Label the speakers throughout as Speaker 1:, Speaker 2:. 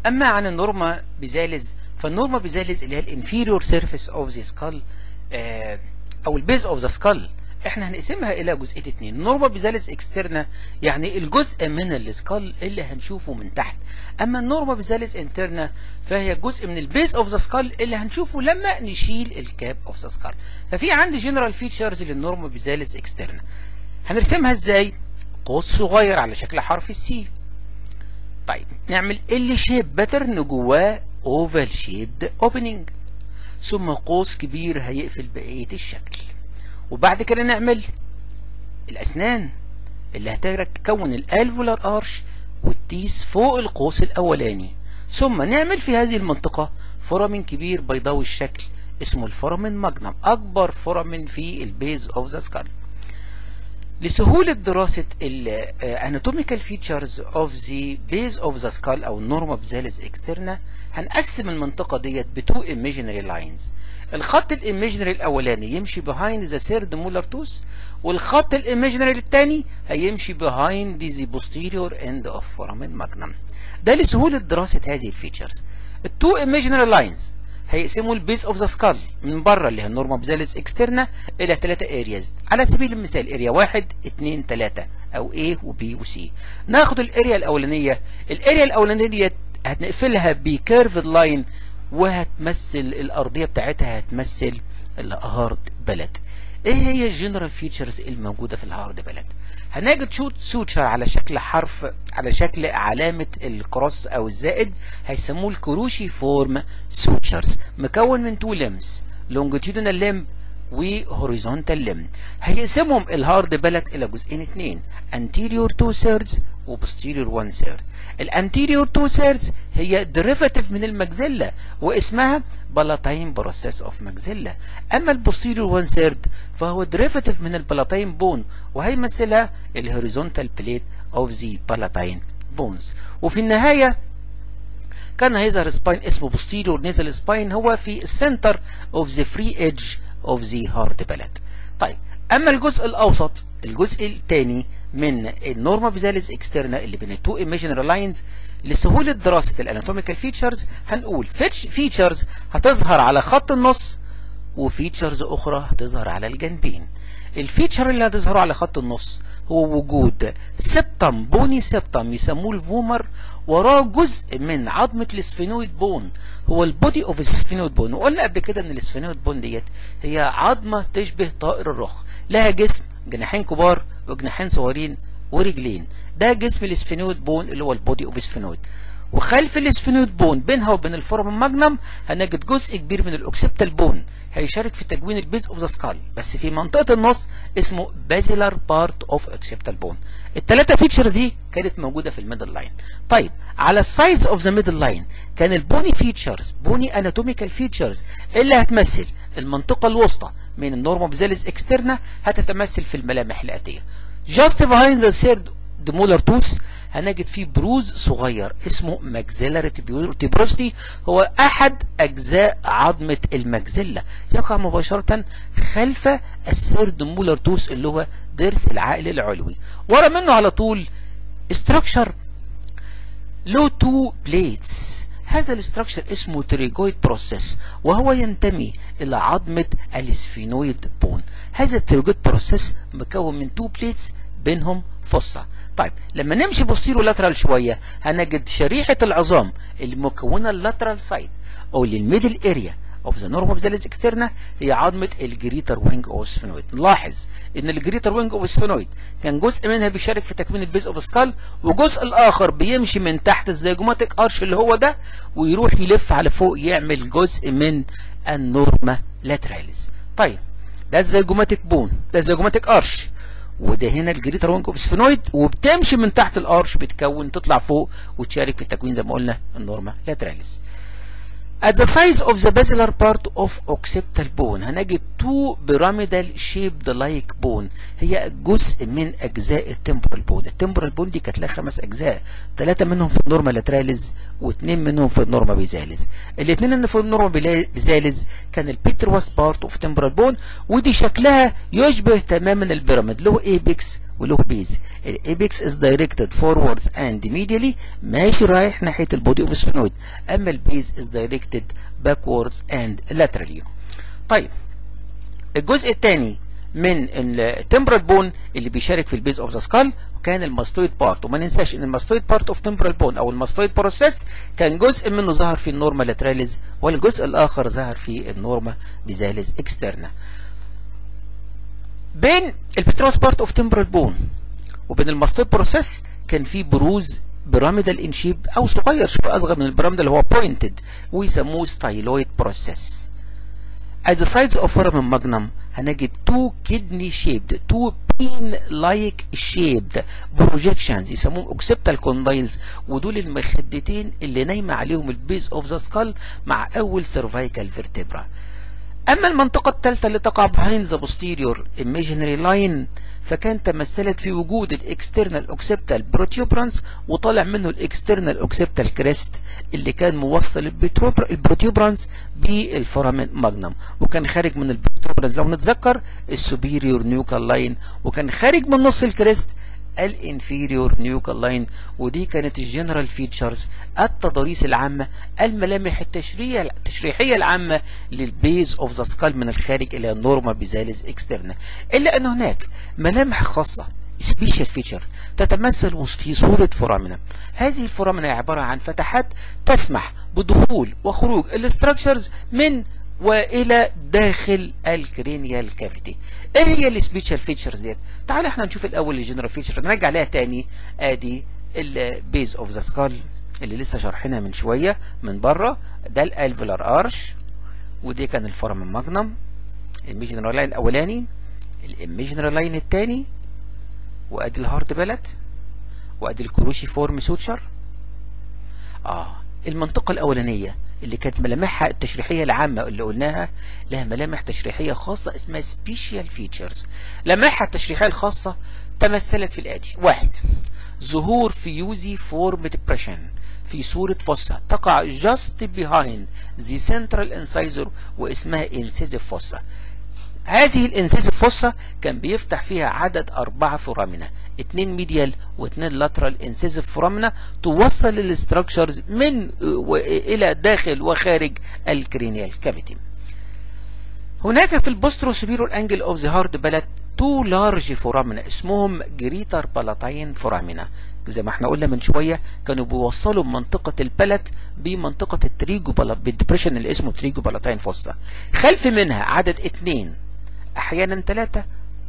Speaker 1: اما عن النورما بيزالز فالنورما بيزالز اللي هي الانفيريور سيرفيس اوف ذا سكال او البيز اوف ذا سكال احنا هنقسمها الى جزئين اتنين النورما بيزالز اكسترنا يعني الجزء من السكال اللي هنشوفه من تحت اما النورما بيزالز انترنا فهي جزء من البيز اوف ذا سكال اللي هنشوفه لما نشيل الكاب اوف ذا سكال ففي عندي جنرال فيتشرز للنورما بيزالز اكسترنا هنرسمها ازاي قوس صغير على شكل حرف السي طيب نعمل ال شيب باترن جواه اوفال شيبد اوبننج ثم قوس كبير هيقفل بقيه الشكل وبعد كده نعمل الاسنان اللي هتكون الالفولار ارش والتيس فوق القوس الاولاني ثم نعمل في هذه المنطقة فورامين كبير بيضاوي الشكل اسمه الفورامين ماجنم اكبر فورامين في البيز اوف ذا سكال لسهولة دراسة الاناتوميكال فيتشرز اوف ذا بيز اوف ذا سكال او النورما بزالز اكسترنا هنقسم المنطقة ديت بتو ايميجينري لاينز الخط الايميجينري الاولاني يمشي behind ذا سيرد مولر توس والخط الايميجينري الثاني هيمشي behind ذا posterior end of foramen magnum ده لسهولة دراسة هذه الفيتشرز التو ايميجينري لاينز هيقسموا البيس اوف ذا سكال من بره اللي هي النورما بزالس اكسترنا الى ثلاثة ارياز على سبيل المثال اريا واحد اتنين تلاتة او A و B و C ناخد الاريا الاولانية الاريا الاولانية ديت هنقفلها بكيرفد لاين وهتمثل الارضية بتاعتها هتمثل الهارد بلد ايه هي الجنرال فيتشرز الموجودة في الهارد بلد هنجد شوت سوتشر على شكل حرف على شكل علامة الكروس او الزائد هيسموه الكروشي فورم سوتشرز مكون من تو ليمز لونجيتيودنال ليم وهوريزونتال ليم هيقسمهم الهارد بلد الى جزئين اتنين anterior 2 thirds و posterior 1 third الانتيريور 2 thirds هي derivative من المجزلة واسمها بلاتين بروسيس اوف مجزلة اما البوستيريور 1 third فهو derivative من البلاتين بون وهيمثلها الهوريزونتال بليت اوف ذا بلاتين بونز وفي النهاية كان هيظهر سباين اسمه posterior nasal spine هو في السنتر اوف ذا فري ايدج اوف ذا هارت بلد طيب اما الجزء الاوسط الجزء الثاني من النورما بيزاليز اكسترنا اللي بين التو ايميجينري لاينز لسهوله دراسه الاناتوميكال فيتشرز هنقول فيتشرز هتظهر على خط النص وفيتشرز اخرى هتظهر على الجنبين الفيتشر اللي هتظهره على خط النص هو وجود سبتم بوني سبتم يسموه الفومر وراه جزء من عظمة الاسفينويد بون هو البودي اوف الاسفينويد بون وقلنا قبل كده ان الاسفينويد بون ديت هي عظمة تشبه طائر الرخ لها جسم جناحين كبار وجناحين صغيرين ورجلين ده جسم الاسفينويد بون اللي هو البودي اوف اسفينويد وخلف الاسفينويد بون بينها وبين الفورم ماجنم هنجد جزء كبير من الاوكسبتال بون هيشارك في تكوين البيز اوف ذا سكال بس في منطقه النص اسمه بازيلار بارت اوف اوكسبتال بون الثلاثه فيتشر دي كانت موجوده في الميدل لاين طيب على السايدز اوف ذا ميدل لاين كان البوني فيتشرز بوني اناتوميكال فيتشرز اللي هتمثل المنطقه الوسطى من النورما بزاليز اكسترنا هتتمثل في الملامح الاتيه just behind the third the molar tooth هنجد فيه بروز صغير اسمه ماكسيلاري تيبروستي هو احد اجزاء عظمة المجزلة يقع مباشرة خلف السيرد مولر توس اللي هو ضرس العقل العلوي ورا منه على طول استراكشر له تو بليتس هذا الاستراكشر اسمه تريجويد بروسيس وهو ينتمي الى عظمة الاسفينويد بون هذا التريجويد بروسيس مكون من تو بليتس بينهم فصة طيب لما نمشي بوستيرو لاترال شوية هنجد شريحة العظام اللي مكونة اللاترال سايد او للميدل اريا اوف ذا نورما بزاليز اكسترنا هي عظمة الجريتر وينج اوف سفينويد نلاحظ ان الجريتر وينج اوف سفينويد كان جزء منها بيشارك في تكوين البيز اوف سكال وجزء الاخر بيمشي من تحت الزيجوماتيك ارش اللي هو ده ويروح يلف على فوق يعمل جزء من النورما لاتراليز طيب ده الزيجوماتيك بون ده الزيجوماتيك ارش وده هنا الجريتر وينج اوف سفينويد وبتمشي من تحت الارش بتكون تطلع فوق وتشارك في التكوين زي ما قلنا النورما لاتراليس At the sides of the basilar part of occipital bone هنجد two pyramidal shaped like bone هي جزء من أجزاء التمبرال بون التمبرال بون دي كانت لها خمس أجزاء ثلاثة منهم في النورما لاتراليز واثنين منهم في النورما بيزاليز الاثنين اللي في النورما بيزاليز كان البيتروس بارت اوف تمبرال بون ودي شكلها يشبه تماما البيراميد اللي هو ايبكس وله بيز الابيكس از دايركتد فورورds اند medially ماشي رايح ناحيه البودي اوف سفينويد اما البيز از دايركتد باكوردز اند laterally طيب الجزء الثاني من التمبرال بون اللي بيشارك في البيز اوف ذا سكال وكان الماستويد بارت وما ننساش ان الماستويد بارت اوف تمبرال بون او الماستويد بروسيس كان جزء منه ظهر في النورما لاتراليز والجزء الاخر ظهر في النورما بيزاليز اكسترنا بين البتروس بارت اوف تمبرال بون وبين الماستويد بروسيس كان في بروز بيراميدال انشيب او صغير شويه اصغر من البيراميدال اللي هو بوينتد ويسموه ستايلويد بروسيس At the sides of foramen magnum هنجد two kidney shaped two pin like shaped projections يسموهم occipital condyles ودول المخدتين اللي نايمة عليهم البيز اوف ذا skull مع اول cervical vertebra اما المنطقة الثالثة اللي تقع behind the posterior imaginary line فكان تمثلت في وجود الاكسترنال اوكسيبتال بروتيوبرانس وطالع منه الاكسترنال اوكسيبتال كريست اللي كان موصل البروتيوبرانس بالفورامين ماجنم وكان خارج من البروتيوبرانس لو نتذكر السوبيريور نيوكال لاين وكان خارج من نص الكريست الانفيريور نيوكال لاين ودي كانت الجنرال فيتشرز التضاريس العامة الملامح التشريح التشريحية العامة للبيز اوف ذا سكال من الخارج الى النورما بيزاليز اكسترنا الا ان هناك ملامح خاصة سبيشال فيتشر تتمثل في صورة فورامنا هذه الفورامنا عبارة عن فتحات تسمح بدخول وخروج الاستراكشرز من والى داخل الكرينيال كافيتي ايه هي السبيشال فيتشرز ديت تعال احنا نشوف الاول الجنرال فيتشر نرجع عليها تاني ادي البيز اوف ذا سكال اللي لسه شارحينها من شويه من بره ده الالفولار ارش ودي كان الفورم ماجنم الميجنرال لاين الاولاني الايميجنرال لاين الثاني وادي الهارت بلت وادي الكروشي فورم سوتشر اه المنطقه الاولانيه اللي كانت ملامحها التشريحية العامة اللي قلناها لها ملامح تشريحية خاصة اسمها سبيشال فيتشرز لماحها التشريحية الخاصة تمثلت في الآتي واحد ظهور فيوزي فورم ديبريشن في صورة فوسا تقع just behind the central incisor واسمها incisive fossa هذه الانسيسيف فوسا كان بيفتح فيها عدد أربعة فورامنا اتنين ميديال واتنين لاترال انسيسيف فورامنا توصل الاستراكشرز من إلى داخل وخارج الكرينيال كافيتي هناك في البوسترو سوبيرور انجل اوف ذا هارد بلد تو لارج فورامنا اسمهم جريتر بالاتاين فورامنا زي ما احنا قلنا من شوية كانوا بيوصلوا منطقة البلت بمنطقة التريجو بالدبريشن اللي اسمه تريجو بالاتاين فوسا خلف منها عدد اتنين احيانا ثلاثة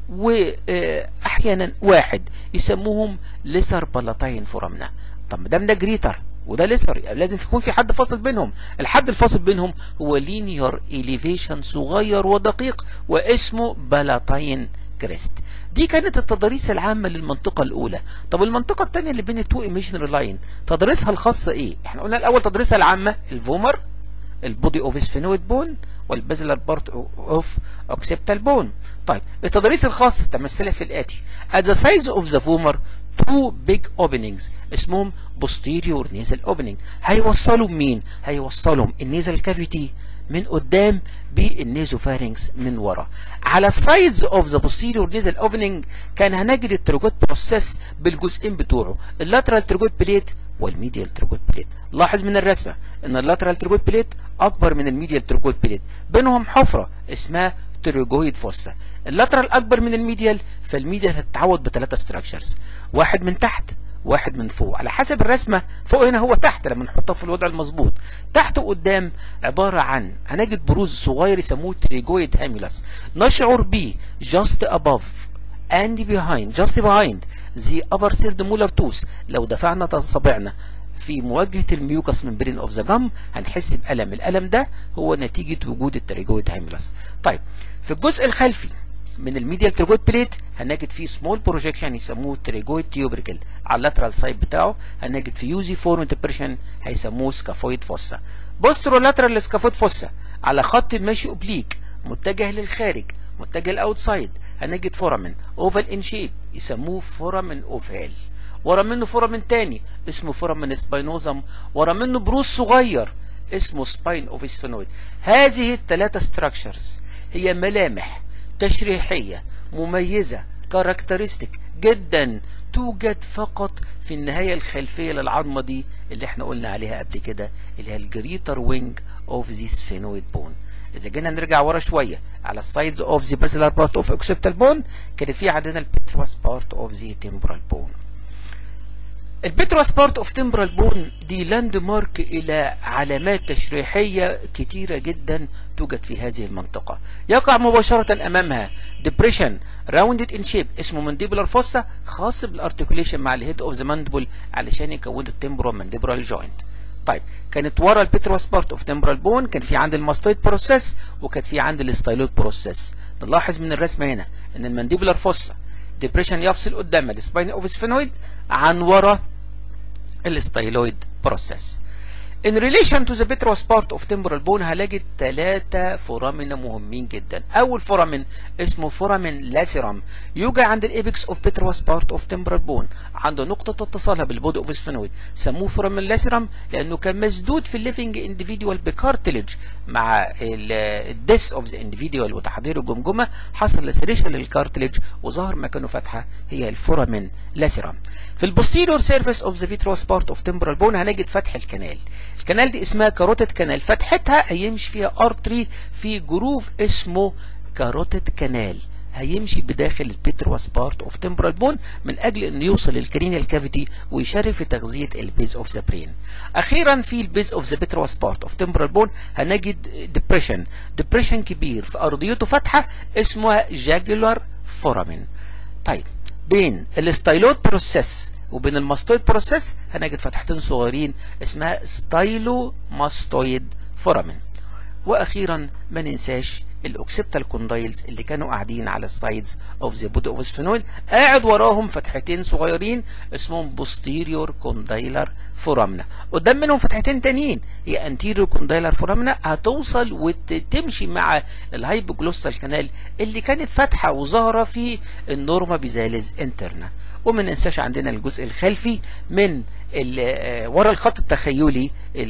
Speaker 1: واحيانا واحد يسموهم ليسر بالاتاين فورامنا طب ده ده جريتر وده ليسر يعني لازم يكون في حد فاصل بينهم الحد الفاصل بينهم هو لينير اليفيشن صغير ودقيق واسمه بالاتاين كريست دي كانت التضاريس العامة للمنطقة الأولى طب المنطقة الثانية اللي بين التو ايميجنري لاين تضاريسها الخاصة ايه احنا قلنا الأول تضاريسها العامة الفومر البودي اوف سفينويد بون والبازلر بارت اوف اوكسيبتال بون طيب التضاريس الخاصة تمثلت في الآتي at the size of the vomer two big openings اسمهم posterior nasal opening هيوصلوا مين هيوصلهم النيزل كافيتي من قدام بالنيزوفارينكس من ورا على السايدز اوف ذا posterior nasal opening كان هنجد التروجوت بروسيس بالجزئين بتوعه اللاترال تروجوت بليت والميديال تروجوت بليت لاحظ من الرسمه ان اللاترال تروجوت بليت اكبر من الميديال تروجوت بليت بينهم حفره اسمها تروجويد فوسا اللاترال اكبر من الميديال فالميديال هتتعوض بثلاثه ستراكشرز واحد من تحت واحد من فوق على حسب الرسمه فوق هنا هو تحت لما نحطها في الوضع المظبوط تحت وقدام عباره عن هنجد بروز صغير يسموه تريجويد هاميلاس نشعر بيه just above and behind just behind the upper third molar tooth لو دفعنا صابعنا في مواجهة الميوكس ممبرين اوف ذا جام هنحس بألم الألم ده هو نتيجة وجود التريجويد هاميلاس طيب في الجزء الخلفي من الميديال تريجويد بليت هنجد فيه سمول بروجيكشن يسموه تريجويد تيوبريكل على اللاترال سايد بتاعه هنجد فيه يوزي فورم ديبريشن هيسموه سكافويد فوسا بوسترو لاترال سكافويد فوسا على خط ماشي اوبليك متجه للخارج متجه الاوتسايد هنجد فورامين اوفال ان شيب يسموه فورامين اوفال ورا منه فورامين تاني اسمه فورامين سباينوزم ورا منه بروز صغير اسمه سباين اوف سفينويد هذه الثلاثه ستراكشرز هي ملامح تشريحيه مميزه كاركترستيك جدا توجد فقط في النهاية الخلفية للعظمة دي اللي احنا قلنا عليها قبل كده اللي هي الجريتر وينج اوف ذي سفينويد بون اذا جينا نرجع ورا شويه على السايدز اوف ذا بازلر بارت اوف اوكسيبتال بون كان في عندنا البتروس بارت اوف ذا تمبرال بون البتروس بارت اوف تمبرال بون دي لاند مارك الى علامات تشريحيه كتيره جدا توجد في هذه المنطقه يقع مباشره امامها ديبريشن راوندد ان شيب اسمه مانديبولار فوسا خاص بالارتكوليشن مع الهيد اوف ذا ماندبل علشان يكونوا التمبرو مانديبولار جوينت طيب كانت ورا البتروس بارت اوف تمبرال بون كان في عند الماستويد بروسيس وكانت في عند الستايلويد بروسيس نلاحظ من الرسمه هنا ان المانديبولار فوسا ديبريشن يفصل قدام السباين اوف سفينويد عن ورا الستايلويد بروسيس In relation to the petrous part of temporal bone هلاقي ثلاثة فورامين مهمين جدا. أول فورامين اسمه فورامين لاسيرام يوجد عند الإبكس of petrous part of temporal bone عنده نقطة اتصالها بالبودي اوف سفينويد سموه فورامين لاسيرام لأنه كان مسدود في الليفنج انديفيدوال بكارتلج مع الديس اوف ذا انديفيدوال وتحضير الجمجمة حصل لسريشن للكارتلج وظهر مكانه فتحة هي الفورامين لاسيرام. في البوستيريور سيرفيس اوف ذا petrous part of temporal bone هنجد فتح الكنال. الكنال دي اسمها كاروتيد كنال فتحتها هيمشي فيها ارتري في جروف اسمه كاروتيد كنال هيمشي بداخل البيتروس بارت اوف تمبرال بون من اجل انه يوصل للكرينيال كافيتي ويشارك في تغذيه البيز اوف ذا برين اخيرا في البيز اوف ذا بيتروس بارت اوف تمبرال بون هنجد ديبريشن ديبريشن كبير في ارضيته فتحه اسمها جاجولار فورامين طيب بين الستايلوت بروسيس وبين الماستويد بروسيس هنجد فتحتين صغيرين اسمها ستايلو ماستويد فورامين واخيرا ما ننساش الاوكسيبتال كوندايلز اللي كانوا قاعدين على السايدز اوف ذا بودي اوف سفينويد قاعد وراهم فتحتين صغيرين اسمهم بوستيريور كوندايلر فورامنا قدام منهم فتحتين تانيين هي انتيريور كوندايلر فورامنا هتوصل وتمشي مع الهايبوجلوسال كانال اللي كانت فاتحه وظاهره في النورما بيزاليز انترنا وما ننساش عندنا الجزء الخلفي من ورا الخط التخيلي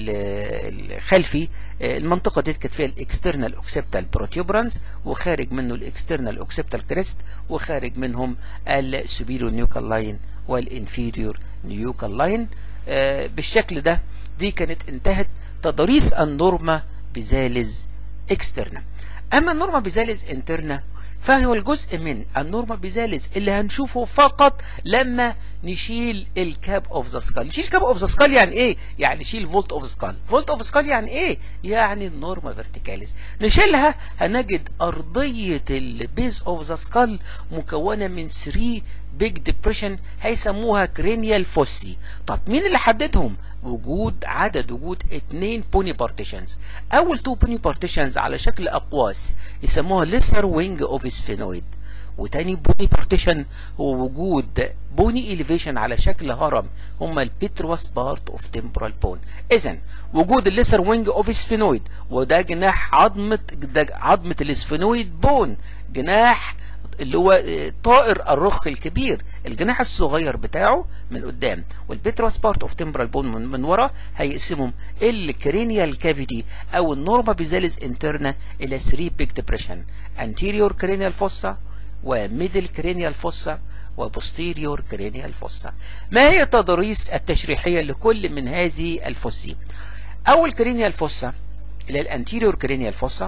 Speaker 1: الخلفي المنطقه دي كانت فيها الاكسترنال اوكسيبتال بروتيوبرانس وخارج منه الاكسترنال اوكسيبتال كريست وخارج منهم السوبيريور نيوكال لاين والانفيريور نيوكال لاين بالشكل ده دي كانت انتهت تضاريس النورما بيزاليز اكسترنا اما النورما بيزاليز انترنا فهو الجزء من النورما بيزاليز اللي هنشوفه فقط لما نشيل الكاب اوف ذا سكال نشيل كاب اوف ذا سكال يعني ايه يعني نشيل فولت اوف سكال فولت اوف سكال يعني ايه يعني النورما فيرتيكاليز نشيلها هنجد ارضيه البيز اوف ذا سكال مكونه من 3 بيج ديبريشن هيسموها كرينيال فوسي طب مين اللي حددهم وجود عدد وجود اتنين بوني بارتيشنز اول تو بوني بارتيشنز على شكل اقواس يسموها ليسر وينج اوف سفينويد وتاني بوني بارتيشن هو وجود بوني اليفيشن على شكل هرم هما البيتروس بارت اوف تمبرال بون اذا وجود الليسر وينج اوف سفينويد وده جناح عظمه عظمه السفينويد بون جناح اللي هو طائر الرخ الكبير الجناح الصغير بتاعه من قدام والبيتروس بارت اوف تمبرال بون من, من ورا هيقسمهم الكرينيال كافيتي او النورما بيزاليز انترنا الى 3 بيج ديبريشن انتيريور كرينيال فوسا وميدل كرينيال فوسا وبوستيريور كرينيال فوسا ما هي التضاريس التشريحيه لكل من هذه الفوسي اول كرينيال فوسا اللي هي الانتيريور كرينيال فوسا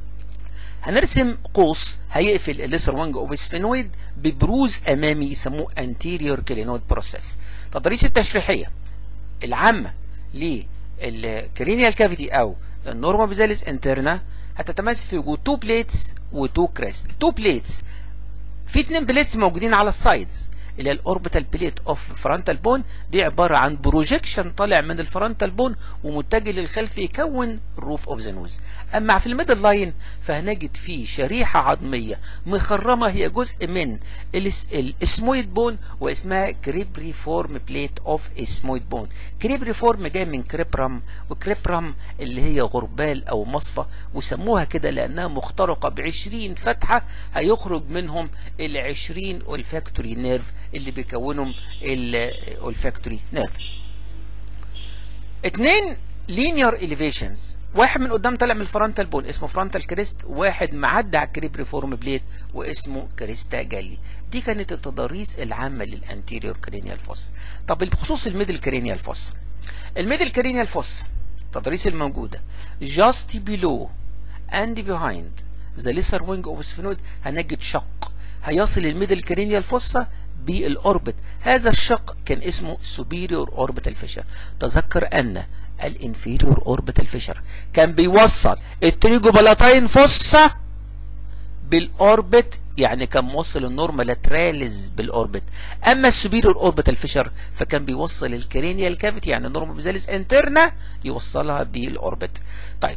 Speaker 1: هنرسم قوس هيقفل الليسر وانج اوف سفينويد ببروز امامي يسموه انتيريور كلينويد بروسيس التضاريس التشريحيه العامه للكرينيال كافيتي او النورما بيزاليس انترنا هتتمثل في وجود تو بليتس وتو كريست تو بليتس في اتنين بليتس موجودين على السايدز اللي هي الاوربيتال بليت اوف فرونتال بون دي عباره عن بروجيكشن طالع من الفرونتال بون ومتجه للخلف يكون الروف اوف ذا نوز اما في الميدل لاين فهنجد فيه شريحه عظميه مخرمه هي جزء من الاسمويد بون واسمها كريبري فورم بليت اوف اسمويد بون كريبري فورم جاي من كريبرام وكريبرام اللي هي غربال او مصفى وسموها كده لانها مخترقه ب 20 فتحه هيخرج منهم ال 20 olfactory نيرف اللي بيكونهم الاولفاكتوري نيرف اتنين linear elevations واحد من قدام طالع من الفرونتال بون اسمه فرونتال كريست وواحد معدي على الكريب ريفورم بليد واسمه كريستا جالي دي كانت التضاريس العامه للانتيريور كرينيال فوس طب بخصوص الميدل كرينيال فوس الميدل كرينيال فوس التضاريس الموجوده just below and behind the lesser wing of sphenoid هنجد شق هيصل الميدل كرينيال فوسا بالاوربت هذا الشق كان اسمه superior orbital fissure تذكر ان الانفيريور اوربيتال فيشر كان بيوصل التريجو بلاتاين فوسا بالاوربت يعني كان موصل النورما لاتراليز بالاوربت اما السوبيريور اوربيتال فيشر فكان بيوصل الكرينيال كافيتي يعني النورما بيزاليس انترنا يوصلها بالاوربت طيب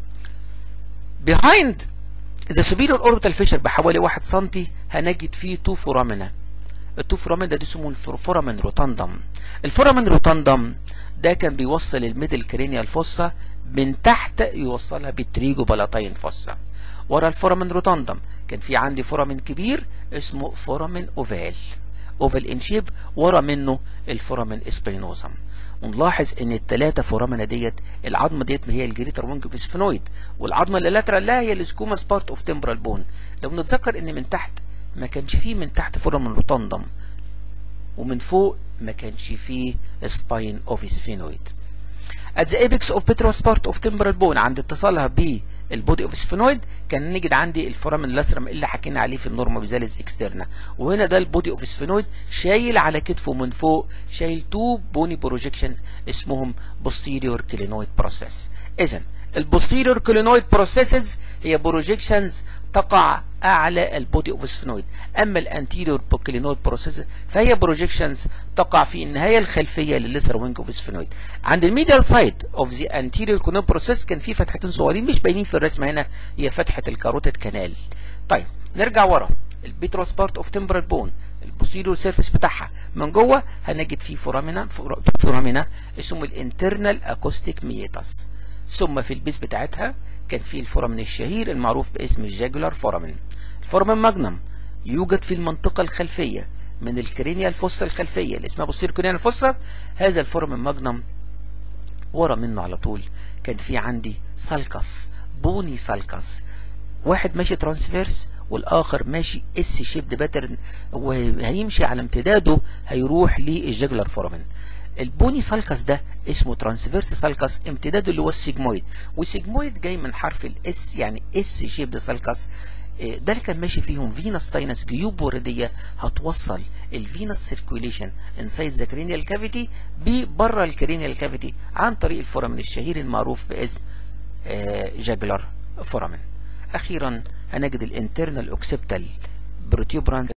Speaker 1: behind the superior orbital fissure بحوالي 1 سم هنجد فيه تو فورامينا التو فورامين ده, ده اسمه الفورامين روتاندم الفورامين روتاندم ده كان بيوصل الميدل كرينيال فوسا من تحت يوصلها بالتريجو بلاتاين فوسا ورا الفورامين روتاندم كان في عندي فورامين كبير اسمه فورامين اوفال اوفال ان شيب ورا منه الفورامين اسبينوزم ونلاحظ ان الثلاثه فورامينا ديت العظمه ديت هي الجريتر وينج سفينويد والعظمه اللي لاترال لا هي السكوماس بارت اوف تمبرال بون لو نتذكر ان من تحت ما كانش فيه من تحت فورامين روتاندم ومن فوق ما كانش فيه سباين اوف سفينويد at the apex of petrous part of temporal bone عند اتصالها بالبودي اوف سفينويد كان نجد عندي الفورامين لاسرم اللي حكينا عليه في النورما بيزاليز اكسترنا وهنا ده البودي اوف سفينويد شايل على كتفه من فوق شايل تو بوني بروجيكشنز اسمهم posterior clinoid process اذا البوستيريور كلينويد بروسيسز هي بروجيكشنز تقع اعلى البودي اوف سفينويد اما الانتيريور كلينويد بروسيسز فهي بروجيكشنز تقع في النهايه الخلفيه للليسر وينج اوف سفينويد عند الميديال سايد اوف ذا انتيريور كلينويد بروسيس كان في فتحتين صغيرين مش باينين في الرسمه هنا هي فتحه الكاروتيد كانال طيب نرجع ورا البيتروس بارت اوف تمبرال بون البوستيريور سيرفيس بتاعها من جوه هنجد فيه فورامينا فورامينا اسمه الانترنال اكوستيك ميتاس ثم في البيس بتاعتها كان في الفورامين الشهير المعروف باسم الجاجولار فورامين الفورامين ماجنم يوجد في المنطقة الخلفية من الكرينيال فوسا الخلفية اللي اسمها بوستير كرينيال فوسا هذا الفورامين ماجنم ورا منه على طول كان في عندي سالكس بوني سالكس واحد ماشي ترانسفيرس والاخر ماشي اس شيبد باترن وهيمشي على امتداده هيروح للجاجولار فورامين البوني سالكس ده اسمه ترانسفيرس سالكس امتداده اللي هو السيجمويد والسيجمويد جاي من حرف الاس يعني اس شيبد سالكس ده اللي كان ماشي فيهم فينس ساينس جيوب ورديه هتوصل الفينس سيركيوليشن انسايد ذا كرينيال كافيتي ببره الكرينيال كافيتي عن طريق الفورامين الشهير المعروف باسم جاجلر فورامين اخيرا هنجد الانترنال اوكسبتال بروتيوبران